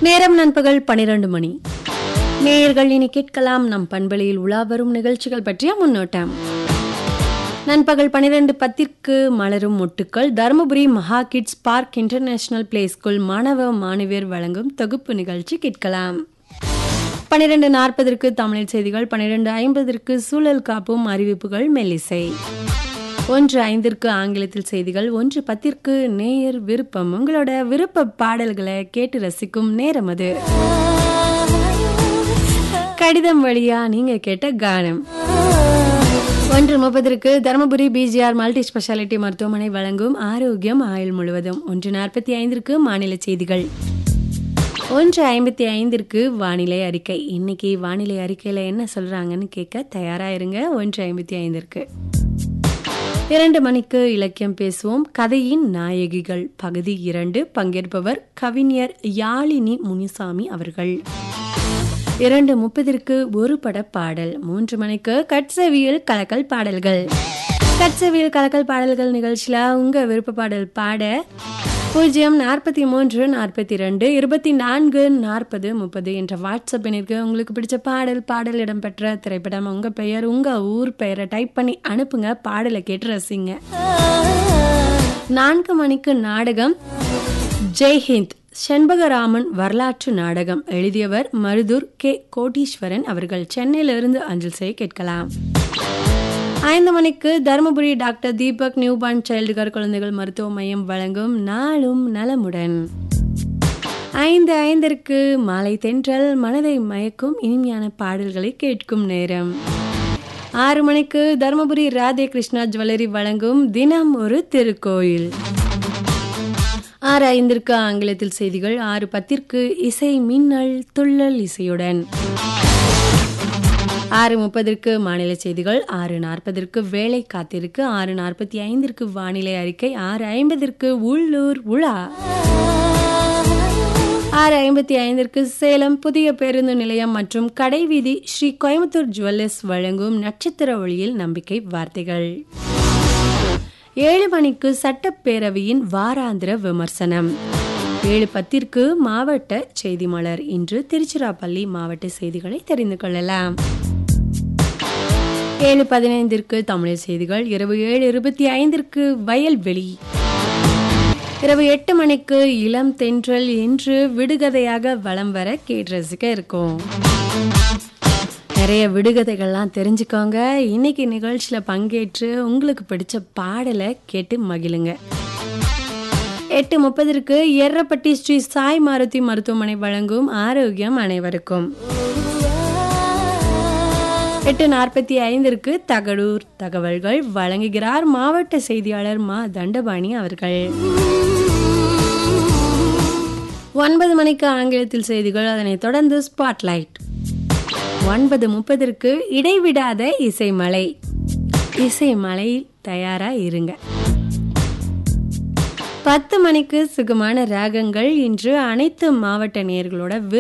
நேரம் நண்பகல் பனிரெண்டு மணி நேயர்கள் இனி கேட்கலாம் நம் பண்பலையில் உலா வரும் நிகழ்ச்சிகள் பற்றிய முன்னோட்டம் நண்பகல் பனிரெண்டு பத்திற்கு மலரும் மொட்டுக்கள் Dharmapuri Maha kids park international play school மாணவ மாணவியர் வழங்கும் தொகுப்பு நிகழ்ச்சி கேட்கலாம் பனிரெண்டு நாற்பதற்கு தமிழ் செய்திகள் பனிரெண்டு ஐம்பதற்கு சூழல் காப்பும் அறிவிப்புகள் மெல்லிசை ஒன்று ஐந்திற்கு ஆங்கிலத்தில் செய்திகள் ஒன்று பத்திற்கு நேயர் விருப்பம் உங்களோட விருப்ப பாடல்களை கேட்டு ரசிக்கும் நேரம் அது கடிதம் வழியா நீங்க கேட்ட கானம் ஒன்று முப்பதற்கு தருமபுரி பிஜிஆர் மல்டி ஸ்பெஷாலிட்டி மருத்துவமனை வழங்கும் ஆரோக்கியம் ஆயுள் முழுவதும் ஒன்று நாற்பத்தி ஐந்திற்கு மாநில செய்திகள் ஒன்று ஐம்பத்தி ஐந்திற்கு வானிலை அறிக்கை இன்னைக்கு வானிலை அறிக்கையில என்ன சொல்றாங்கன்னு கேட்க தயாரா இருங்க ஒன்று ஐம்பத்தி ஐந்திற்கு இரண்டு மணிக்கு இலக்கியம் பேசுவோம் கதையின் நாயகிகள் பகுதி இரண்டு பங்கேற்பவர் கவிஞர் யாழினி முனிசாமி அவர்கள் இரண்டு முப்பதிற்கு ஒரு பட பாடல் மூன்று மணிக்கு கட்சவியல் கலக்கல் பாடல்கள் கட்சவியல் கலக்கல் பாடல்கள் நிகழ்ச்சியில் உங்க விருப்ப பாடல் பாட பூஜ்ஜியம் நாற்பத்தி மூன்று நாற்பத்தி ரெண்டு இருபத்தி நான்கு நாற்பது முப்பது என்ற வாட்ஸ்அப் எண்ணிற்கு உங்களுக்கு பிடிச்ச பாடல் பாடல் இடம்பெற்ற திரைப்படம் உங்க பெயர் உங்க ஊர் பெயரை டைப் பண்ணி அனுப்புங்க பாடலை கேட்டு ரசிங்க நான்கு மணிக்கு நாடகம் ஜெய்ஹிந்த் செண்பகராமன் வரலாற்று நாடகம் எழுதியவர் மருதூர் கே கோட்டீஸ்வரன் அவர்கள் சென்னையிலிருந்து அஞ்சல் செய்ய கேட்கலாம் ஐந்து மணிக்கு Dharmapuri doctor Deepak newborn child care குழந்தைகள் மருத்துவ மையம் வழங்கும் நாளும் நலமுடன் ஐந்து ஐந்திற்கு மாலை தென்றல் மனதை மயக்கும் இனிமையான பாடல்களை கேட்கும் நேரம் ஆறு மணிக்கு தருமபுரி ராதே கிருஷ்ணா ஜுவல்லரி வழங்கும் தினம் ஒரு திருக்கோயில் ஆறு ஐந்திற்கு ஆங்கிலத்தில் செய்திகள் ஆறு பத்திற்கு இசை மின்னல் துள்ளல் இசையுடன் ஆறு முப்பதற்கு மாநில செய்திகள் ஆறு நாற்பதற்கு வேலை காத்திருக்கு ஆறு நாற்பத்தி ஐந்திற்கு வானிலை அறிக்கை ஆறு ஐம்பதற்கு உள்ளூர் உலா ஆறு ஐம்பத்தி ஐந்திற்கு சேலம் புதிய பேருந்து நிலையம் மற்றும் கடைவீதி ஸ்ரீ கோயம்புத்தூர் ஜுவல்லர்ஸ் வழங்கும் நட்சத்திர ஒளியில் நம்பிக்கை வார்த்தைகள் ஏழு மணிக்கு சட்டப்பேரவையின் வாராந்திர விமர்சனம் ஏழு பத்திற்கு மாவட்ட செய்தி மலர் இன்று திருச்சிராப்பள்ளி மாவட்ட செய்திகளை தெரிந்து கொள்ளலாம் ஏழு பதினைந்திற்கு தமிழ் செய்திகள் இரவு ஏழு இருபத்தி ஐந்திற்கு வயல்வெளி இரவு எட்டு மணிக்கு இளம் தென்றல் என்று விடுகதையாக வலம் வர கேட்டு ரசிக்க இருக்கும் நிறைய விடுகதைகள்லாம் தெரிஞ்சுக்கோங்க இன்னைக்கு நிகழ்ச்சியில் பங்கேற்று உங்களுக்கு பிடிச்ச பாடலை கேட்டு மகிழுங்க எட்டு முப்பதற்கு எர்ரப்பட்டி ஸ்ரீ சாய் மாருதி மருத்துவமனை வழங்கும் ஆரோக்கியம் அனைவருக்கும் எட்டு நாற்பத்தி ஐந்திற்கு தகடூர் தகவல்கள் வழங்குகிறார் மாவட்ட செய்தியாளர் மா தண்டபாணி அவர்கள் ஒன்பது மணிக்கு ஆங்கிலத்தில் செய்திகள் அதனைத் தொடர்ந்து ஸ்பாட்லைட் ஒன்பது முப்பதற்கு இடைவிடாத இசைமலை இசைமலை தயாரா இருங்க பத்து மணிக்கு சுகமான ராகங்கள் இன்று அனைத்து மாவட்ட நேர்களோட